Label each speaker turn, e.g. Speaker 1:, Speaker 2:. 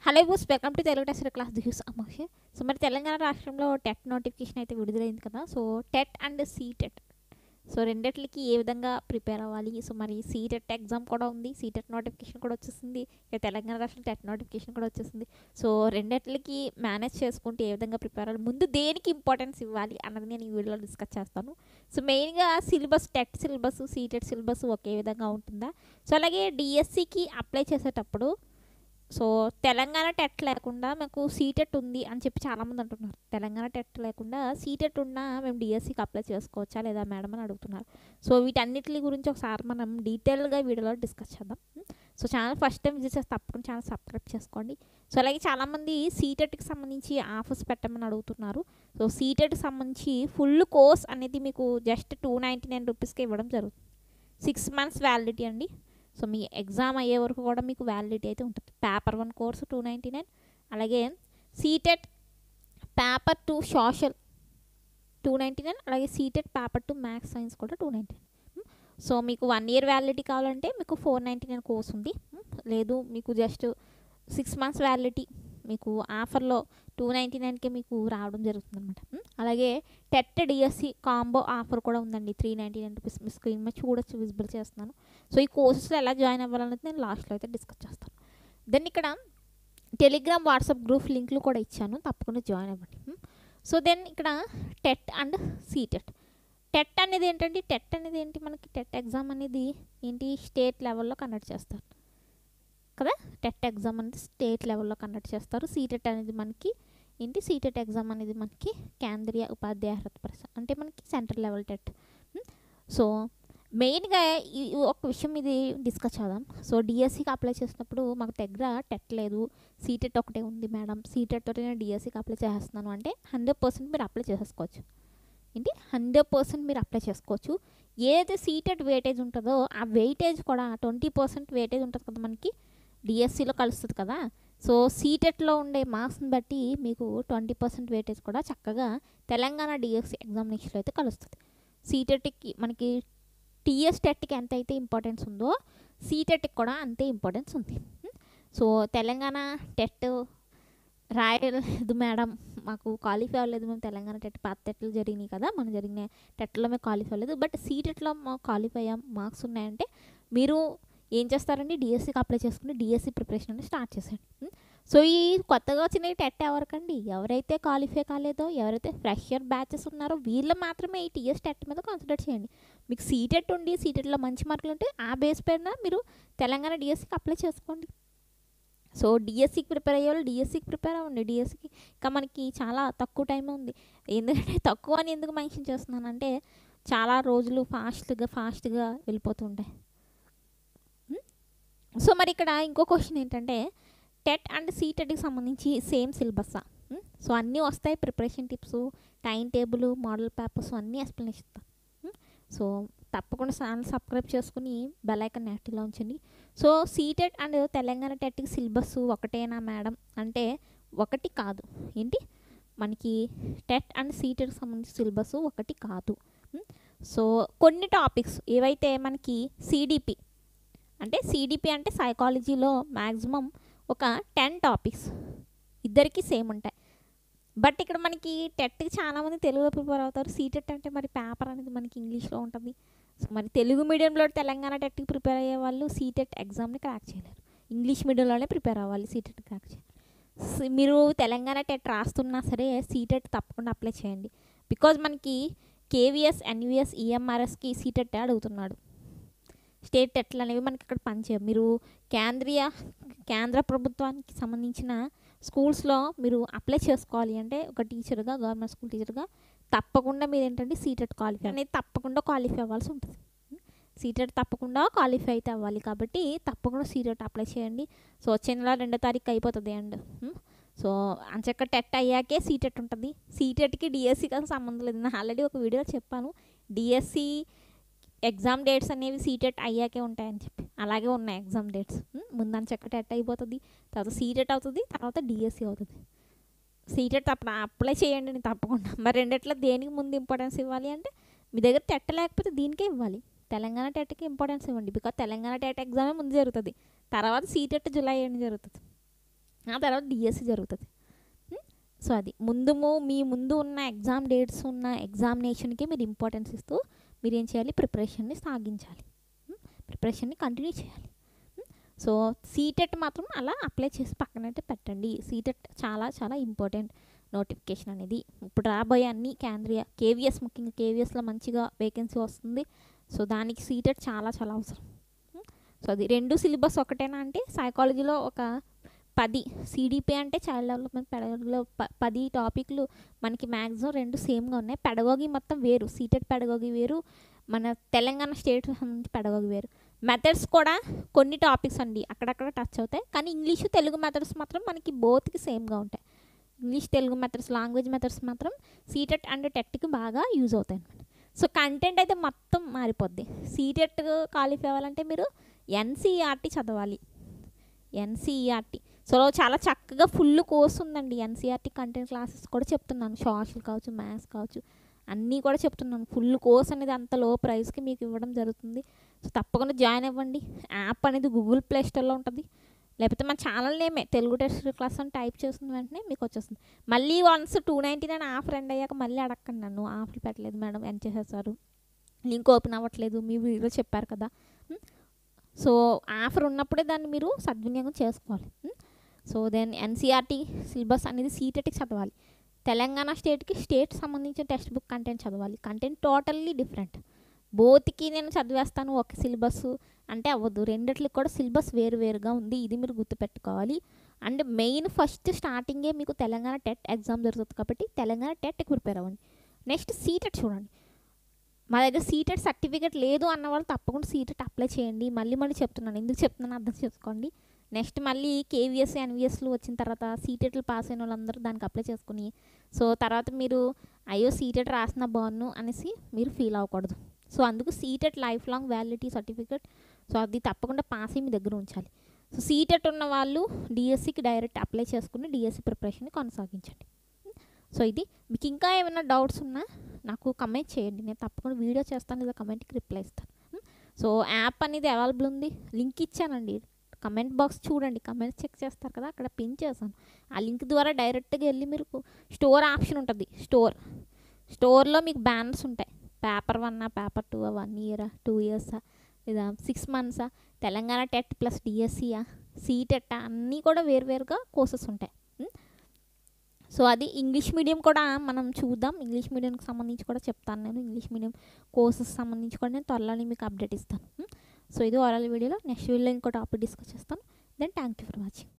Speaker 1: Hello బూస్ welcome to Telugu test class this అమోష్ so మరి తెలంగాణ రాష్ట్రంలో టెట్ నోటిఫికేషన్ అయితే విడుదలైంది కదా so TET and CTET so రెండిట్లకి ఏ విధంగా ప్రిపేర్ అవ్వాలి సో మరి సీటెట్ ఎగ్జామ్ కూడా ఉంది సీటెట్ నోటిఫికేషన్ కూడా వచ్చేసింది ఇక తెలంగాణ రాష్ట్రం టెట్ నోటిఫికేషన్ కూడా వచ్చేసింది సో రెండిట్లకి మేనేజ్ చేసుకుంటూ ఏ విధంగా ప్రిపేర్ అవ్వాలి ముందు దేనికి ఇంపార్టెన్స్ ఇవ్వాలి అన్నది నేను ఈ వీడియోలో డిస్కస్ చేస్తాను సో మెయిన్గా syllabus TET syllabus CTET syllabus ఒకే విధంగా ఉంటుందా సో అలాగే డిఎస్సికి అప్లై చేసేటప్పుడు సో తెలంగాణ టెట్ లేకుండా మాకు సీటెట్ ఉంది అని చెప్పి చాలామంది అంటున్నారు తెలంగాణ టెట్ లేకుండా సీటెట్ ఉన్నా మేము డిఎస్సికి అప్లై చేసుకోవచ్చా లేదా మేడం అని అడుగుతున్నారు సో వీటన్నిటి గురించి ఒకసారి మనం డీటెయిల్గా వీడియోలో డిస్కస్ చేద్దాం so channel first time visit చేస్తే తప్పకుండా ఛానల్ సబ్స్క్రైబ్ చేసుకోండి సో అలాగే చాలామంది సీటెట్కి సంబంధించి ఆఫర్స్ పెట్టమని అడుగుతున్నారు సో సీటెట్కి సంబంధించి ఫుల్ కోర్స్ అనేది మీకు జస్ట్ టూ నైంటీ నైన్ రూపీస్కి ఇవ్వడం జరుగుతుంది సిక్స్ మంత్స్ వ్యాలిడిటీ అండి సో మీ ఎగ్జామ్ అయ్యే వరకు కూడా మీకు వ్యాలిడిటీ అయితే ఉంటుంది paper one course two ninety nine అలాగే CTET paper two social two ninety nine అలాగే CTET paper two maths science కూడా టూ నైంటీ నైన్ సో మీకు వన్ ఇయర్ వ్యాలిడిటీ కావాలంటే మీకు ఫోర్ నైంటీ నైన్ కోర్స్ ఉంది లేదు మీకు జస్ట్ సిక్స్ మంత్స్ వ్యాలిడిటీ మీకు ఆఫర్లో టూ నైంటీ నైన్కే మీకు రావడం జరుగుతుంది అనమాట అలాగే టెట్ డిఎస్సి కాంబో ఆఫర్ కూడా ఉందండి త్రీ నైంటీ నైన్ రూపీస్ మీ స్క్రీన్ మీద చూడొచ్చు విజిబుల్ చేస్తున్నాను సో ఈ కోర్సెస్లో ఎలా జాయిన్ అవ్వాలనేది నేను లాస్ట్లో అయితే డిస్కస్ చేస్తాను దెన్ ఇక్కడ టెలిగ్రామ్ వాట్సాప్ గ్రూప్ లింక్లు కూడా ఇచ్చాను తప్పకుండా జాయిన్ అవ్వండి సో దెన్ ఇక్కడ టెట్ అండ్ సీటెట్ టెట్ అనేది ఏంటంటే టెట్ అనేది ఏంటి మనకి టెట్ ఎగ్జామ్ అనేది ఏంటి స్టేట్ లెవెల్లో కండక్ట్ చేస్తారు కదా టెట్ ఎగ్జామ్ అనేది స్టేట్ లెవెల్లో కండక్ట్ చేస్తారు సీటెట్ అనేది మనకి ఏంటి సీటెట్ ఎగ్జామ్ అనేది మనకి కేంద్రీయ ఉపాధ్యాయ అర్హత పరీక్ష అంటే మనకి సెంట్రల్ లెవెల్ టెట్ సో మెయిన్గా ఈ ఒక విషయం ఇది డిస్కస్ చేద్దాం సో డిఎస్సికి అప్లై చేసినప్పుడు మాకు దగ్గర టెట్ లేదు సీటెట్ ఒకటే ఉంది మేడం సీటెట్ తోటి నేను డిఎస్సికి అప్లై చేస్తున్నాను అంటే హండ్రెడ్ పర్సెంట్ మీరు అప్లై చేసుకోవచ్చు ఏంటి హండ్రెడ్ పర్సెంట్ మీరు అప్లై చేసుకోవచ్చు ఏదైతే సీటెట్ వెయిటేజ్ ఉంటుందో ఆ వెయిటేజ్ కూడా ట్వంటీ పర్సెంట్ వెయిటేజ్ ఉంటుంది కదా మనకి డిఎస్సిలో కలుస్తుంది కదా సో సీటెట్లో ఉండే మార్క్స్ని బట్టి మీకు ట్వంటీ పర్సెంట్ వెయిటేజ్ కూడా చక్కగా తెలంగాణ డిఎస్సి ఎగ్జామినేషన్లో అయితే కలుస్తుంది సీటెట్కి మనకి టీఎస్ టెట్కి ఎంత అయితే ఇంపార్టెన్స్ ఉందో సీటెట్కి కూడా అంతే ఇంపార్టెన్స్ ఉంది సో తెలంగాణ టెట్ రాయలేదు మేడం మాకు క్వాలిఫై అవ్వలేదు మేము తెలంగాణ టెట్ పాత టెట్లు జరిగినాయి కదా మనం జరిగిన టెట్లో మేము క్వాలిఫై అవ్వలేదు బట్ సీటెట్లో మాకు క్వాలిఫై అయ్యాం మార్క్స్ ఉన్నాయంటే మీరు ఏం చేస్తారండి డిఎస్సికి అప్లై చేసుకుని డిఎస్సి ప్రిపరేషన్ అనేది స్టార్ట్ చేసేయండి సో ఈ కొత్తగా వచ్చిన టెట్ ఎవరికండి ఎవరైతే క్వాలిఫై కాలేదో ఎవరైతే ఫ్రెషర్ బ్యాచెస్ ఉన్నారో వీళ్ళు మాత్రమే ఈ టీఎస్ టెట్ మీద కాన్సన్ట్రేట్ చేయండి మీకు సీటెట్ ఉండి సీటెట్లో మంచి మార్కులు ఉంటే ఆ బేస్ పైన మీరు తెలంగాణ డిఎస్సికి అప్లై చేసుకోండి సో డిఎస్సికి ప్రిపేర్ అయ్యే వాళ్ళు డిఎస్సికి ప్రిపేర్ అవ్వండి డిఎస్సికి ఇంకా మనకి చాలా తక్కువ టైం ఉంది ఎందుకంటే తక్కువ అని ఎందుకు మెన్షన్ చేస్తున్నానంటే చాలా రోజులు ఫాస్ట్గా ఫాస్ట్గా వెళ్ళిపోతుంటాయి సో మరి ఇక్కడ ఇంకో క్వశ్చన్ ఏంటంటే టెట్ అండ్ సీటెట్కి సంబంధించి సేమ్ సిలబస్సా సో అన్నీ వస్తాయి preparation tips time table model papers అన్నీ ఎక్స్ప్లెనేషన్ సో తప్పకుండా ఛానల్ సబ్స్క్రైబ్ చేసుకుని బెల్ ఐకన్ యాక్టివ్లో ఉంచండి సో సీటెట్ అండ్ తెలంగాణ టెట్కి సిలబస్ ఒకటేనా మేడం అంటే ఒకటి కాదు ఏంటి మనకి టెట్ అండ్ సీటెట్కి సంబంధించి సిలబస్ ఒకటి కాదు సో కొన్ని టాపిక్స్ ఏవైతే మనకి సిడిపి అంటే సిడిపి అంటే సైకాలజీలో మ్యాక్సిమం ఒక టెన్ టాపిక్స్ ఇద్దరికి సేమ్ ఉంటాయి బట్ ఇక్కడ మనకి టెట్కి చాలామంది తెలుగులో ప్రిపేర్ అవుతారు సీటెట్ అంటే మరి పేపర్ అనేది మనకి ఇంగ్లీష్లో ఉంటుంది సో మరి తెలుగు మీడియంలో తెలంగాణ టెట్కి ప్రిపేర్ అయ్యే వాళ్ళు సీటెట్ ఎగ్జామ్ని క్రాక్ చేయలేరు ఇంగ్లీష్ మీడియంలోనే ప్రిపేర్ అవ్వాలి సీటెట్ క్రాక్ చేయాలి మీరు తెలంగాణ టెట్ రాస్తున్నా సరే సీటెట్ తప్పకుండా అప్లై చేయండి బికాజ్ మనకి కేవీఎస్ ఎన్విఎస్ ఈఎంఆర్ఎస్కి సీటెట్ అడుగుతున్నాడు స్టేట్ టెట్లు అనేవి మనకి ఇక్కడ పనిచేయవు మీరు కేంద్రీయ కేంద్ర ప్రభుత్వానికి సంబంధించిన స్కూల్స్లో మీరు అప్లై చేసుకోవాలి అంటే ఒక టీచర్గా గవర్నమెంట్ స్కూల్ టీచర్గా తప్పకుండా మీరు ఏంటంటే సీటెట్ క్వాలిఫై అనేది తప్పకుండా క్వాలిఫై అవ్వాల్సి ఉంటుంది సీటెట్ తప్పకుండా క్వాలిఫై అయితే అవ్వాలి కాబట్టి తప్పకుండా సీటెట్ అప్లై చేయండి సో వచ్చే నెల రెండో తారీఖు అయిపోతుంది అండ్ సో అంచక్క టెట్ అయ్యాకే సీటెట్ ఉంటుంది సీటెట్కి డిఎస్సికి అసలు సంబంధం లేదు నేను ఆల్రెడీ ఒక వీడియో చెప్పాను డిఎస్సి ఎగ్జామ్ డేట్స్ అనేవి సీటెట్ అయ్యాకే ఉంటాయని చెప్పి అలాగే ఉన్నాయి ఎగ్జామ్ డేట్స్ ముందని చెక్క టెట్ అయిపోతుంది తర్వాత సీటెట్ అవుతుంది తర్వాత డిఎస్సి అవుతుంది సీటెట్ అప్పుడు అప్లై చేయండి నేను తప్పకుండా మరి రెండిట్లో దేనికి ముందు ఇంపార్టెన్స్ ఇవ్వాలి అంటే మీ దగ్గర టెట్ లేకపోతే దీనికే ఇవ్వాలి తెలంగాణ టెట్కి ఇంపార్టెన్స్ ఇవ్వండి బికాజ్ తెలంగాణ టెట్ ఎగ్జామే ముందు జరుగుతుంది తర్వాత సీటెట్ జూలై ఏడు జరుగుతుంది ఆ తర్వాత డిఎస్సి జరుగుతుంది ఉమ్, సో అది ముందు ము- మీ ముందు ఉన్న ఎగ్జామ్ డేట్స్ ఉన్న ఎగ్జామినేషన్కి మీరు ఇంపార్టెన్స్ ఇస్తూ మీరు ఏం చేయాలి ప్రిపరేషన్ని సాగించాలి ప్రిపరేషన్ని కంటిన్యూ చేయాలి ఉమ్, సో సీటెట్ మాత్రం అలా అప్లై చేసి పక్కనైతే పెట్టండి సీటెట్ చాలా చాలా ఇంపార్టెంట్ నోటిఫికేషన్ అనేది ఇప్పుడు రాబోయే అన్ని కేంద్రీయ కేవీఎస్ ముఖ్యంగా కేవీఎస్లో మంచిగా వేకెన్సీ వస్తుంది సో దానికి సీటెట్ చాలా చాలా అవసరం ఉమ్, సో అది రెండు సిలబస్ ఒకటేనా అంటే సైకాలజీలో ఒక పది సిడిపి అంటే చైల్డ్ డెవలప్మెంట్ పెడగోగిలో ప పది టాపిక్లు మనకి మ్యాక్సిమం రెండు సేమ్గా ఉన్నాయి పెడగోగి మొత్తం వేరు సీటెడ్ పెడగోగి వేరు మన తెలంగాణ స్టేట్ సంబంధించి పెడగోగి వేరు మెథడ్స్ కూడా కొన్ని టాపిక్స్ అండి అక్కడక్కడ టచ్ అవుతాయి కానీ ఇంగ్లీషు తెలుగు మెథడ్స్ మాత్రం మనకి బోత్కి సేమ్గా ఉంటాయి English Telugu methods language methods మాత్రం సీటెట్ అండ్ టెట్కి బాగా యూజ్ అవుతాయి అనమాట సో కంటెంట్ అయితే మొత్తం మారిపోద్ది సీటెట్ క్వాలిఫై అవ్వాలంటే మీరు ఎన్సీఆర్టీ చదవాలి ఎన్సీఆర్టీ సో చాలా చక్కగా ఫుల్ కోర్స్ ఉందండి ఎన్సీఆర్టీ కంటెంట్ క్లాసెస్ కూడా చెప్తున్నాను సోషల్ కావచ్చు మ్యాథ్స్ కావచ్చు అన్నీ కూడా చెప్తున్నాను ఫుల్ కోర్స్ అనేది అంత లో ప్రైస్కి మీకు ఇవ్వడం జరుగుతుంది సో తప్పకుండా జాయిన్ అవ్వండి యాప్ అనేది గూగుల్ ప్లే స్టోర్లో ఉంటుంది లేకపోతే మన ఛానల్ నేమే తెలుగు టెస్ట్ క్లాస్ అని టైప్ చేసిన వెంటనే మీకు వచ్చేస్తుంది మళ్ళీ once two ninety nine offer end అయ్యాక మళ్ళీ అడగండి నన్ను ఆఫర్ పెట్టలేదు మేడం ఎంత చేసేసారు లింక్ ఓపెన్ అవ్వట్లేదు మీ వీడియో చెప్పారు కదా ఉం? సో ఆఫర్ ఉన్నప్పుడే దాన్ని మీరు సద్వినియోగం చేసుకోవాలి ఉం? సో దెన్ ఎన్సీఆర్టీ సిలబస్ అనేది సీటెట్కి చదవాలి తెలంగాణ స్టేట్కి స్టేట్ సంబంధించిన టెక్స్ట్ బుక్ కంటెంట్ చదవాలి కంటెంట్ టోటల్లీ డిఫరెంట్ బోత్కి నేను చదివేస్తాను ఒక సిలబస్ అంటే అవ్వదు రెండిట్లకి కూడా సిలబస్ వేరు వేరుగా ఉంది ఇది మీరు గుర్తుపెట్టుకోవాలి అండ్ మెయిన్ ఫస్ట్ స్టార్టింగే మీకు తెలంగాణ టెట్ ఎగ్జామ్ జరుగుతుంది కాబట్టి తెలంగాణ టెట్కి ప్రిపేర్ అవ్వండి నెక్స్ట్ సీటెట్ చూడండి మా దగ్గర సీటెట్ సర్టిఫికేట్ లేదు అన్న వాళ్ళు తప్పకుండా సీటెట్ అప్లై చేయండి మళ్ళీ మళ్ళీ చెప్తున్నాను ఎందుకు చెప్తున్నాను అర్థం చేసుకోండి నెక్స్ట్ మళ్ళీ కేవీఎస్ ఎన్విఎస్లు వచ్చిన తర్వాత సీటెట్లు పాస్ అయిన వాళ్ళందరూ దానికి అప్లై చేసుకుని సో తర్వాత మీరు అయ్యో సీటెట్ రాసిన బాగున్ను అనేసి మీరు ఫీల్ అవ్వకూడదు సో అందుకు CTET life long validity certificate so అది తప్పకుండా పాస్ అయ్యి మీ దగ్గర ఉంచాలి సో సీటెట్ ఉన్న వాళ్ళు డిఎస్సికి డైరెక్ట్ అప్లై చేసుకుని డిఎస్సి ప్రిపరేషన్ కొనసాగించండి సో ఇది మీకు ఇంకా ఏమైనా డౌట్స్ ఉన్నా నాకు కమెంట్ చేయండి నేను తప్పకుండా వీడియో చేస్తాను లేదా కమెంట్కి రిప్లై ఇస్తాను ఉం? సో యాప్ అనేది అవైలబుల్ ఉంది లింక్ ఇచ్చానండి కమెంట్ బాక్స్ చూడండి కమెంట్ చెక్ చేస్తారు కదా అక్కడ పిన్ చేశాను ఆ లింక్ ద్వారా డైరెక్ట్గా వెళ్ళి మీరు స్టోర్ ఆప్షన్ ఉంటుంది స్టోర్ స్టోర్లో మీకు బ్యానర్స్ ఉంటాయి paper one paper two one ఇయరా టూ ఇయర్సా లేదా సిక్స్ మంత్సా తెలంగాణ టెట్ ప్లస్ డిఎస్సియా సీటెట్ అన్నీ కూడా వేరువేరుగా కోర్సెస్ ఉంటాయి ఉం? సో అది ఇంగ్లీష్ మీడియం కూడా మనం చూద్దాం ఇంగ్లీష్ మీడియంకి సంబంధించి కూడా చెప్తాను నేను ఇంగ్లీష్ మీడియం కోర్సెస్ సంబంధించి కూడా నేను త్వరలోనే మీకు అప్డేట్ ఇస్తాను ఉం? సో ఇది ఓవరాల్ వీడియోలో నెక్స్ట్ వీడియోలో ఇంకో టాపిక్ డిస్కస్ చేస్తాను then thank you for watching